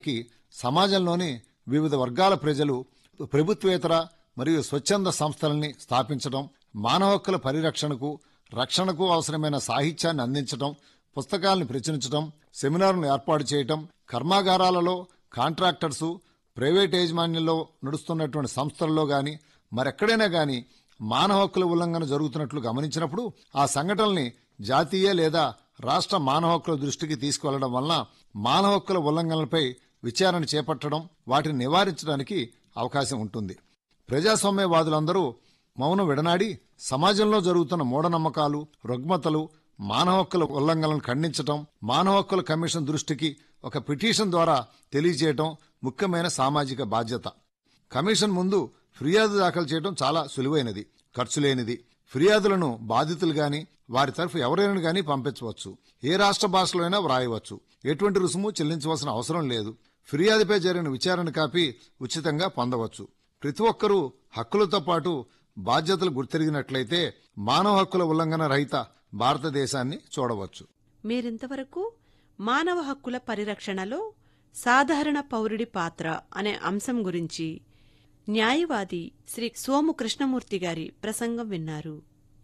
కి సమాజంలోని వివిధ వర్గాల ప్రజలు ప్రభుత్వేతర మరియు స్వచ్ఛంద సంస్థలని స్థాపించడం మానవ హక్కుల పరిరక్షణకు రక్షణకు అవసరమైన సాహిత్యాన్ని అందించడం పుస్తకాలను ప్రచురించడం సెమినార్ను ఏర్పాటు చేయటం కర్మాగారాలలో కాంట్రాక్టర్సు ప్రైవేట్ యాజమాన్యంలో నడుస్తున్నటువంటి సంస్థల్లో గాని మరెక్కడైనా గాని మానవ హక్కుల ఉల్లంఘన జరుగుతున్నట్లు గమనించినప్పుడు ఆ సంఘటనల్ని జాతీయ లేదా రాష్ట్ర మానవ హక్కుల దృష్టికి తీసుకువెళ్లడం వలన మానవ హక్కుల ఉల్లంఘనలపై విచారణ చేపట్టడం వాటిని నివారించడానికి అవకాశం ఉంటుంది ప్రజాస్వామ్యవాదులందరూ మౌనం విడనాడి సమాజంలో జరుగుతున్న మూఢనమ్మకాలు రుగ్మతలు మానవ హక్కుల ఉల్లంఘనలను ఖండించటం మానవ హక్కుల కమిషన్ దృష్టికి ఒక పిటిషన్ ద్వారా తెలియజేయటం ముఖ్యమైన సామాజిక బాధ్యత కమిషన్ ముందు ఫిర్యాదు దాఖలు చేయడం చాలా సులువైనది ఖర్చు లేనిది ఫిర్యాదులను బాధితులు గాని వారి తరఫు ఎవరైనా గాని పంపించవచ్చు ఏ రాష్ట్ర భాషలో అయినా వ్రాయవచ్చు ఎటువంటి రుసుము చెల్లించవలసిన అవసరం లేదు ఫిర్యాదుపై జరిగిన విచారణ కాపీ ఉచితంగా పొందవచ్చు ప్రతి ఒక్కరూ హక్కులతో పాటు బాధ్యతలు గుర్తెరిగినట్లయితే మానవ హక్కుల ఉల్లంఘన రహిత భారతదేశాన్ని చూడవచ్చు మీరింతవరకు మానవ హక్కుల పరిరక్షణలో సాధారణ పౌరుడి పాత్ర అనే అంశం గురించి న్యాయవాది శ్రీ సోము కృష్ణమూర్తి గారి ప్రసంగం విన్నారు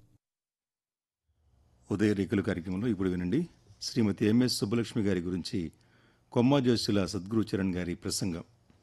ఉదయ రేకుల కార్యక్రమంలో ఇప్పుడు వినండి శ్రీమతి ఎంఎస్ సుబ్బలక్ష్మి గారి గురించి కొమ్మ జోషుల సద్గురు చరణ్ గారి ప్రసంగం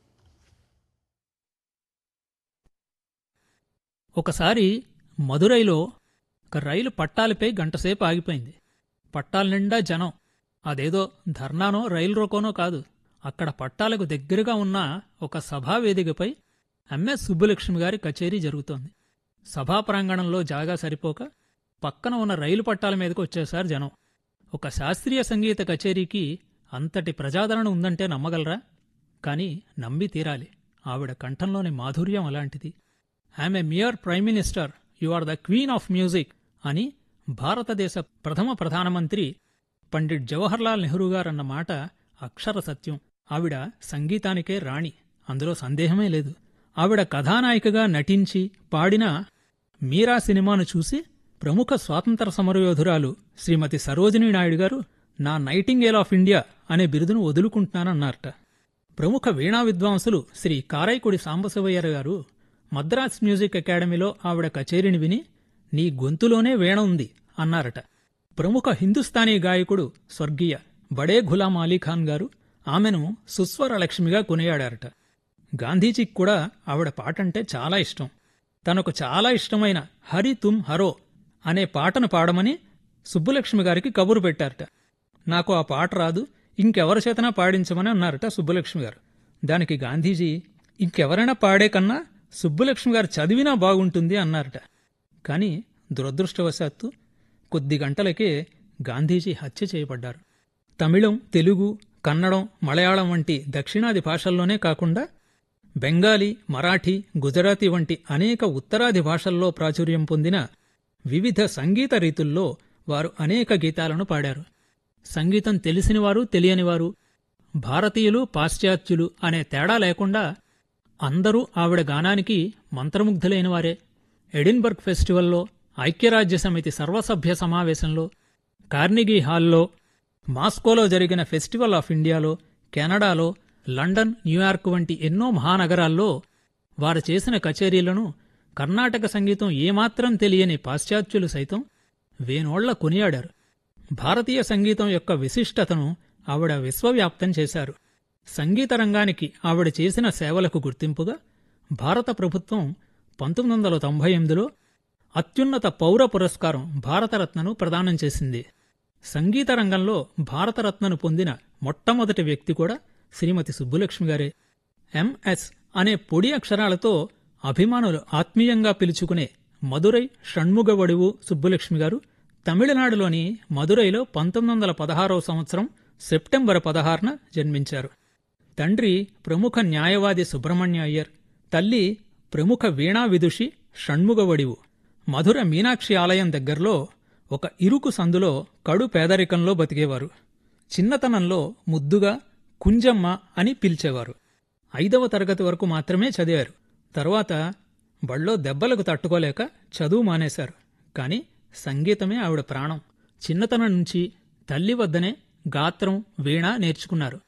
ఒకసారి మదురైలో ఒక రైలు పట్టాలపై గంటసేపు ఆగిపోయింది పట్టాల నిండా జనం అదేదో ధర్నానో రైలు రోకోనో కాదు అక్కడ పట్టాలకు దగ్గరగా ఉన్న ఒక సభా వేదికపై ఎంఎస్ సుబ్బులక్ష్మి గారి కచేరీ జరుగుతోంది సభా ప్రాంగణంలో జాగా సరిపోక పక్కన ఉన్న రైలు పట్టాల మీదకు వచ్చేశారు జనం ఒక శాస్త్రీయ సంగీత కచేరీకి అంతటి ప్రజాదరణ ఉందంటే నమ్మగలరా కాని నమ్మి తీరాలి ఆవిడ కంఠంలోని మాధుర్యం అలాంటిది I'm a mere prime minister you are the queen of music అని భారతదేశ ప్రథమ ప్రధానమంత్రి పండిట్ జవహర్లాల్ నెహ్రూ గారన్న మాట అక్షర సత్యం ఆవిడ సంగీతానికే రాణి అందులో సందేహమే లేదు ఆవిడ కథానాయికగా నటించి పాడిన మీరా సినిమాను చూసి ప్రముఖ స్వాతంత్ర సమరయోధురాలు శ్రీమతి సరోజినీ నాయుడు గారు నా నైటింగేల్ ఆఫ్ ఇండియా అనే బిరుదును వదులుకుంటున్నానన్నారట ప్రముఖ వీణా విద్వాంసులు శ్రీ కారైకుడి సాంబశివయ్యర్ గారు మద్రాస్ మ్యూజిక్ అకాడమీలో ఆవిడ కచేరీని విని నీ గొంతులోనే వీణ ఉంది అన్నారట ప్రముఖ హిందుస్థానీ గాయకుడు స్వర్గీయ బడే గులాం అలీఖాన్ గారు ఆమెను సుస్వర లక్ష్మిగా కొనియాడారట గాంధీజీకి కూడా ఆవిడ పాటంటే చాలా ఇష్టం తనకు చాలా ఇష్టమైన హరి తుమ్ హరో అనే పాటను పాడమని సుబ్బులక్ష్మి గారికి కబురు పెట్టారట నాకు ఆ పాట రాదు ఇంకెవరి చేతనా పాడించమని అన్నారట సుబ్బులక్ష్మి గారు దానికి గాంధీజీ ఇంకెవరైనా పాడే కన్నా సుబ్బులక్ష్మి గారు చదివినా బాగుంటుంది అన్నారట కాని దురదృష్టవశాత్తు కొద్ది గంటలకే గాంధీజీ హత్య చేయబడ్డారు తమిళం తెలుగు కన్నడం మలయాళం వంటి దక్షిణాది భాషల్లోనే కాకుండా బెంగాలీ మరాఠీ గుజరాతీ వంటి అనేక ఉత్తరాది భాషల్లో ప్రాచుర్యం పొందిన వివిధ సంగీత రీతుల్లో వారు అనేక గీతాలను పాడారు సంగీతం తెలిసినవారు తెలియనివారు భారతీయులు పాశ్చాత్యులు అనే తేడా లేకుండా అందరూ ఆవిడ గానానికి మంత్రముగ్ధులైనవారే ఎడిన్బర్గ్ ఫెస్టివల్లో ఐక్యరాజ్య సమితి సర్వసభ్య సమావేశంలో కార్నిగీ హాల్లో మాస్కోలో జరిగిన ఫెస్టివల్ ఆఫ్ ఇండియాలో కెనడాలో లండన్ న్యూయార్క్ వంటి ఎన్నో మహానగరాల్లో వారు చేసిన కచేరీలను కర్ణాటక సంగీతం ఏమాత్రం తెలియని పాశ్చాత్యులు సైతం వేనోళ్ల కొనియాడారు భారతీయ సంగీతం యొక్క విశిష్టతను ఆవిడ విశ్వవ్యాప్తం చేశారు సంగీత రంగానికి ఆవిడ చేసిన సేవలకు గుర్తింపుగా భారత ప్రభుత్వం పంతొమ్మిది వందల తొంభై ఎనిమిదిలో అత్యున్నత పౌర పురస్కారం భారతరత్నను ప్రదానం చేసింది సంగీత రంగంలో భారతరత్నను పొందిన మొట్టమొదటి వ్యక్తి కూడా శ్రీమతి సుబ్బులక్ష్మి గారే ఎంఎస్ అనే పొడి అక్షరాలతో అభిమానులు ఆత్మీయంగా పిలుచుకునే మదురై షణ్ముగవడువు సుబ్బులక్ష్మి గారు తమిళనాడులోని మదురైలో పంతొమ్మిది వందల పదహారవ సంవత్సరం సెప్టెంబర్ పదహారున జన్మించారు తండ్రి ప్రముఖ న్యాయవాది సుబ్రహ్మణ్య అయ్యర్ తల్లి ప్రముఖ వీణా విదుషి షణ్ముగవడివు మధుర మీనాక్షి ఆలయం దగ్గరలో ఒక ఇరుకు సందులో కడు పేదరికంలో బతికేవారు చిన్నతనంలో ముద్దుగా కుంజమ్మ అని పిలిచేవారు ఐదవ తరగతి వరకు మాత్రమే చదివారు తరువాత బళ్ళో దెబ్బలకు తట్టుకోలేక చదువు మానేశారు కాని సంగీతమే ఆవిడ ప్రాణం చిన్నతనం నుంచి తల్లి వద్దనే గాత్రం వీణ నేర్చుకున్నారు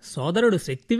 సోదరుడు శక్తి